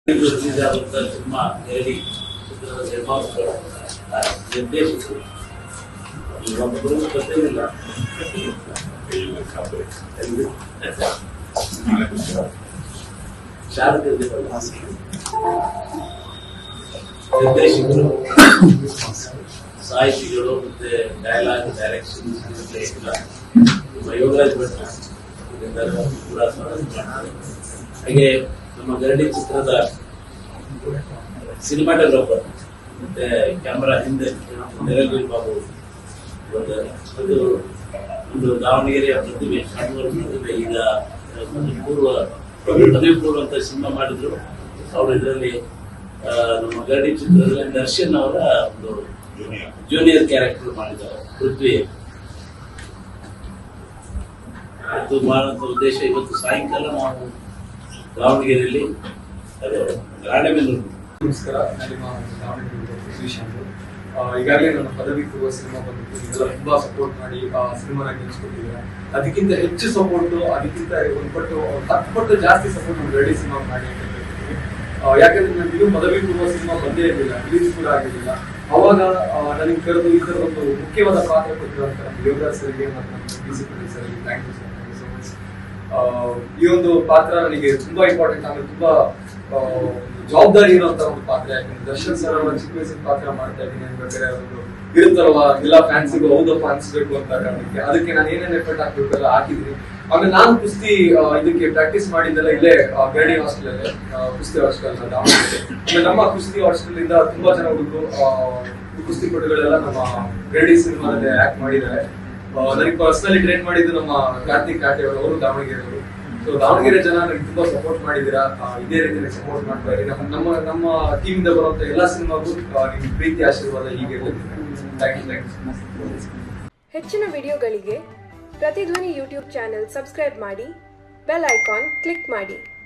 Release ಆದಂತ cinema ಹೇಳಿ ಚಿತ್ರದ ನಿರ್ಮಾಪಕರು ಆ, ನಿರ್ದೇಶಕರು ಇವೊಬ್ಬರು ಗೊತ್ತಿಲ್ಲ ಶಾರದ ನಿರ್ದೇಶಕರು ಸಾಹಿತಿಗಳು ಮತ್ತೆ ಡೈಲಾಗ್ ಡೈರೆಕ್ಷನ್ ನಮ್ಮ ಯೋಗರಾಜ್ ಭಟ್ ಇದರಿಂದ ಕೂಡ ಸ್ವಾಗತ ಮಾಡ್ತಾರೆ. ಹಾಗೆ ನಮ್ಮ ಗರಡಿ ಚಿತ್ರದ ಸಿನಿಮಾಟೋಗ್ರಾಫರ್ ಮತ್ತೆ ಕ್ಯಾಮರಾ ಹಿಂದೆ ನಿರಂಜನ್ ಬಾಬು ಇವಾಗ ಅದು ಒಂದು ದಾವಣಗೆರೆಯ ಪ್ರತಿಭೆ ಕಣ್ಣೂರು ಪ್ರತಿಭೆ ಈಗ ಪದವಿ ಪೂರ್ವ ಪದವಿ ಪೂರ್ವ ಅಂತ ಸಿನಿಮಾ ಮಾಡಿದ್ರು ಅವರು ಇದರಲ್ಲಿ ಆ, ನಮ್ಮ ಗರಡಿ ಚಿತ್ರದಲ್ಲಿ ದರ್ಶನ್ ಅವರ ಒಂದು ಜೂನಿಯರ್ ಕ್ಯಾರೆಕ್ಟರ್ ಮಾಡಿದ್ದಾರೆ ಪೃಥ್ವಿ ಇದು ಮಾಡುವಂತ ಉದ್ದೇಶ ಇವತ್ತು ಸಾಯಂಕಾಲ ನಾವು ದಾವಣಗೆರೆಯಲ್ಲಿ ಅದು ರಾಣೆಬೆನ್ನೂರು ನಮಸ್ಕಾರ ನಾನು ನಿಮ್ಮ ದಾವಣಗೆರೆ ಸತೀಶ್ ಅಂತ ಆ, ಈಗಾಗಲೇ ನನ್ನ ಪದವಿ ಪೂರ್ವ ಸಿನಿಮಾ ಬಂದಿತ್ತು ನೀವೆಲ್ಲ ತುಂಬಾ ಸಪೋರ್ಟ್ ಮಾಡಿ ಆ ಸಿನಿಮಾನ ಗೆಲ್ಸ್ಕೊಟ್ಟಿದ್ದೀರಾ ಅದಕ್ಕಿಂತ ಹೆಚ್ಚು ಸಪೋರ್ಟ್ ಅದಕ್ಕಿಂತ ಒಂದು ಪಟ್ಟು ಹತ್ತು ಪಟ್ಟು ಜಾಸ್ತಿ ಸಪೋರ್ಟ್ ಒಂದು ರೆಡಿ ಸಿನಿಮಾ ಮಾಡಿ ಅಂತ ಹೇಳ್ತೀನಿ. ಆ, ಯಾಕಂದ್ರೆ ನಾನು ಇದು ಪದವಿ ಪೂರ್ವ ಸಿನಿಮಾ ಬಂದೇ ಇರಲಿಲ್ಲ ರಿಲೀಸ್ ಕೂಡ ಆಗಿರಲಿಲ್ಲ ಅವಾಗ ಆ, ನನಗೆ ಕರೆದು ಈ ಥರ ಒಂದು ಮುಖ್ಯವಾದ ಪಾತ್ರ ಕೊಟ್ಟಿರುವಂತ ನಮ್ಮ ಯೋಗರಾಜ್ ಸರ್ಗೆ ಮತ್ತು ನಮ್ಮ ಬಿ ಸಿ ಪಟೇಲ್ ಸರ್ಗೆ thank you sir thank you so much ಆ, ಈ ಒಂದು ಪಾತ್ರ ನನಗೆ ತುಂಬಾ ಇಂಪಾರ್ಟೆಂಟ್ ಆಮೇಲೆ ತುಂಬಾ ಆ, ಒಂದು ಜವಾಬ್ದಾರಿ ಇರುವಂತ ಒಂದು ಪಾತ್ರ ಯಾಕಂದ್ರೆ ದರ್ಶನ್ ಸರ್ ಅವರ ಚಿಕ್ಕ ವಯಸ್ಸಿನ ಪಾತ್ರ ಮಾಡ್ತಾ ಇದ್ದೀನಿ ಅನ್ಬೇಕಾದ್ರೆ ಒಂದು ಇರುತ್ತಲ್ವಾ ಎಲ್ಲ ಫ್ಯಾನ್ಸಿಗೂ ಹೌದಪ್ಪ ಅನ್ಸ್ಬೇಕು ಅಂತ ಕಾರಣಕ್ಕೆ ಅದಕ್ಕೆ ನಾನು ಏನೇನ್ ಎಫರ್ಟ್ ಹಾಕ್ಬೇಕು ಎಲ್ಲ ಹಾಕಿದ್ದೀನಿ ಆಮೇಲೆ ನಾನು ಕುಸ್ತಿ ಆ, ಇದಕ್ಕೆ ಪ್ರಾಕ್ಟೀಸ್ ಮಾಡಿದ್ದೆಲ್ಲ ಇಲ್ಲೇ ಆ, ಗರಡಿ ಹಾಸ್ಟೆಲ್ ಅಲ್ಲೇ ಆ, ಕುಸ್ತಿ ಹಾಸ್ಟೆಲ್ ದಾವಣಗೆರೆ ಆಮೇಲೆ ನಮ್ಮ ಕುಸ್ತಿ ಹಾಸ್ಟೆಲ್ ಇಂದ ತುಂಬಾ ಜನ ಹುಡುಗರು ಆ, ಕುಸ್ತಿಪಟುಗಳೆಲ್ಲ ನಮ್ಮ ಗರಡಿ ಸಿನಿಮಾದಲ್ಲಿ ಆಕ್ಟ್ ಮಾಡಿದ್ದಾರೆ ಆ, ನನಗೆ ಪರ್ಸನಲಿ ಟ್ರೈನ್ ಮಾಡಿದ್ದು ನಮ್ಮ ಕಾರ್ತಿಕ್ ಕಾಟೆ ಅವರು ಅವರು ದಾವಣಗೆರೆಯವರು ಸೊ ದಾವಣಗೆರೆ ಜನ ನನಗೆ ತುಂಬಾ ಸಪೋರ್ಟ್ ಮಾಡಿದ್ದೀರಾ ಆ, ಇದೇ ರೀತಿ ಸಪೋರ್ಟ್ ಮಾಡ್ತಾ ಇರಿ ನಮ್ಮ ನಮ್ಮ ನಮ್ಮ ಟೀಮ್ ಇಂದ ಬರುವಂತ ಎಲ್ಲಾ ಸಿನಿಮಾಗೂ ನಿಮ್ ಪ್ರೀತಿ ಆಶೀರ್ವಾದ ಹೀಗೆ ಥ್ಯಾಂಕ್ ಯು ಥ್ಯಾಂಕ್ ಯು ಹೆಚ್ಚಿನ ವಿಡಿಯೋಗಳಿಗೆ ಪ್ರತಿಧ್ವನಿ ಯೂಟ್ಯೂಬ್ ಚಾನೆಲ್ ಸಬ್ಸ್ಕ್ರೈಬ್ ಮಾಡಿ ಬೆಲ್ ಐಕಾನ್ ಕ್ಲಿಕ್ ಮಾಡಿ